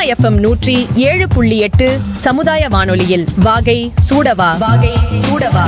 FM நூற்றி ஏழு புள்ளி எட்டு சமுதாய வானொலியில் வாகை சூடவா வாகை சூடவா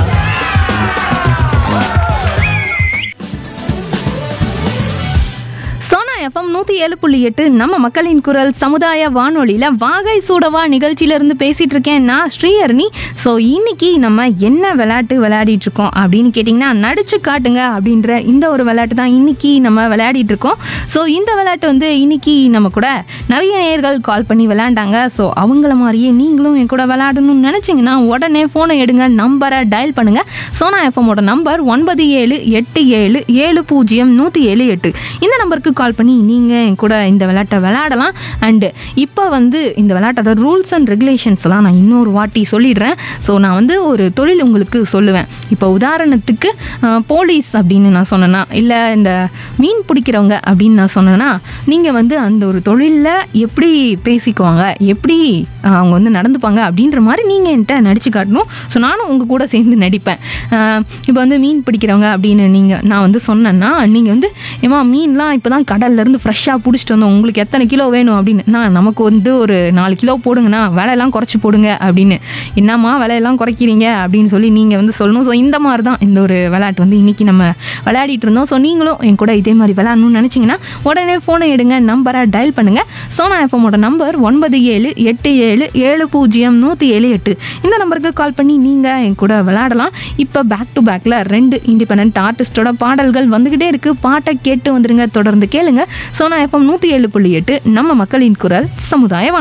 சோனா எஃப்எம் நூற்றி ஏழு புள்ளி எட்டு நம்ம மக்களின் குரல் சமுதாய வானொலியில் வாகை சூடவா நிகழ்ச்சியிலேருந்து பேசிகிட்டு இருக்கேன் நான் ஸ்ரீஹரணி ஸோ இன்னைக்கு நம்ம என்ன விளையாட்டு விளையாடிட்டு இருக்கோம் அப்படின்னு கேட்டிங்கன்னா நடிச்சு காட்டுங்க அப்படின்ற இந்த ஒரு விளையாட்டு தான் இன்னைக்கு நம்ம விளையாடிட்டு இருக்கோம் ஸோ இந்த விளையாட்டு வந்து இன்னைக்கு நம்ம கூட நிறைய நேயர்கள் கால் பண்ணி விளையாண்டாங்க ஸோ அவங்கள மாதிரியே நீங்களும் என் கூட விளையாடணும்னு நினச்சிங்கன்னா உடனே ஃபோனை எடுங்க நம்பரை டயல் பண்ணுங்க சோனா எஃப்எம்மோட நம்பர் ஒன்பது ஏழு எட்டு ஏழு ஏழு பூஜ்ஜியம் நூற்றி ஏழு எட்டு இந்த நம்பருக்கு கால் பண்ணி நீங்கள் என் கூட இந்த விளையாட்டை விளையாடலாம் அண்டு இப்போ வந்து இந்த விளையாட்டோட ரூல்ஸ் அண்ட் ரெகுலேஷன்ஸ்லாம் நான் இன்னொரு வாட்டி சொல்லிடுறேன் ஸோ நான் வந்து ஒரு தொழில் உங்களுக்கு சொல்லுவேன் இப்போ உதாரணத்துக்கு அஹ், போலீஸ் அப்படின்னு நான் சொன்னேன்னா இல்லை இந்த மீன் பிடிக்கிறவங்க அப்படின்னு நான் சொன்னேன்னா நீங்கள் வந்து அந்த ஒரு தொழிலில் எப்படி பேசிக்குவாங்க எப்படி அஹ், அவங்க வந்து நடந்துப்பாங்க அப்படின்ற மாதிரி நீங்கள் என்கிட்ட நடிச்சு காட்டணும் ஸோ நானும் உங்கள் கூட சேர்ந்து நடிப்பேன் அஹ், இப்போ வந்து மீன் பிடிக்கிறவங்க அப்படின்னு நீங்கள் நான் வந்து சொன்னேன்னா நீங்கள் வந்து ஏமா மீன்லாம் இப்போ தான் கடல்லேருந்து ஃப்ரெஷ்ஷாக பிடிச்சிட்டு வந்தோம் உங்களுக்கு எத்தனை கிலோ வேணும் அப்படின்னு நான் நமக்கு வந்து ஒரு நாலு கிலோ போடுங்கண்ணா விலையெல்லாம் குறைச்சி போடுங்க அப்படின்னு என்னம்மா விலையெல்லாம் குறைக்கிறீங்க அப்படின்னு சொல்லி நீங்கள் வந்து சொல்லணும் ஸோ இந்த மாதிரி தான் இந்த ஒரு விளையாட்டு வந்து இன்றைக்கி நம்ம விளையாடிட்டு இருந்தோம் ஸோ நீங்களும் என் கூட இதே மாதிரி விளையாடணும்னு நினச்சிங்கன்னா உடனே ஃபோனை எடுங்க நம்பரை டயல் பண்ணுங்கள் சோனா எஃப்எம்மோட நம்பர் ஒன்பது ஏழு எட்டு ஏழு ஏழு பூஜ்ஜியம் நூற்றி ஏழு எட்டு இந்த நம்பருக்கு கால் பண்ணி நீங்கள் என் கூட விளையாடலாம் இப்போ பேக் டு பேக்கில் ரெண்டு இண்டிபெண்ட் ஆர்டிஸ்டோட பாடல்கள் வந்துக்கிட்டே இருக்குது பாட்டை கேட்டு வந்துருங்க தொடர்ந்து கேளுங்க சோனா எஃப்எம் நூற்றி ஏழு புள்ளி எட்டு நம்ம மக்களின் குரல் சமுதாய வானொலி.